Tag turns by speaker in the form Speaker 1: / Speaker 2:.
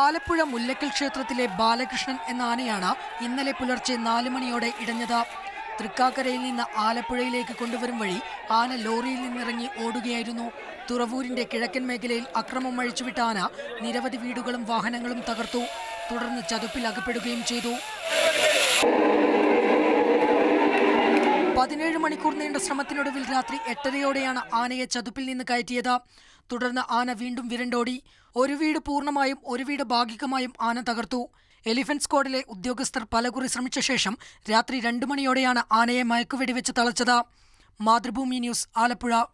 Speaker 1: ആലപ്പുഴ മുല്ലക്കൽ ക്ഷേത്രത്തിലെ ബാലകൃഷ്ണൻ എന്ന ആനയാണ് ഇന്നലെ പുലർച്ചെ നാല് മണിയോടെ ഇടഞ്ഞത് തൃക്കാക്കരയിൽ നിന്ന് ആലപ്പുഴയിലേക്ക് കൊണ്ടുവരും വഴി ആന ലോറിയിൽ നിന്നിറങ്ങി ഓടുകയായിരുന്നു തുറവൂരിന്റെ കിഴക്കൻ മേഖലയിൽ അക്രമം അഴിച്ചുവിട്ട ആന നിരവധി വീടുകളും വാഹനങ്ങളും തകർത്തു തുടർന്ന് ചതുപ്പിൽ അകപ്പെടുകയും ചെയ്തു പതിനേഴ് മണിക്കൂർ നീണ്ട ശ്രമത്തിനൊടുവിൽ രാത്രി എട്ടരയോടെയാണ് ആനയെ ചതുപ്പിൽ നിന്ന് കയറ്റിയത് തുടർന്ന് ആന വീണ്ടും വിരണ്ടോടി ഒരു വീട് പൂർണ്ണമായും ഒരു വീട് ഭാഗികമായും ആന തകർത്തു എലിഫന്റ് സ്ക്വാഡിലെ ഉദ്യോഗസ്ഥർ പലകുറി ശ്രമിച്ച ശേഷം രാത്രി രണ്ടു മണിയോടെയാണ് ആനയെ മയക്കുവെടിവെച്ച് തളച്ചത് മാതൃഭൂമി ന്യൂസ് ആലപ്പുഴ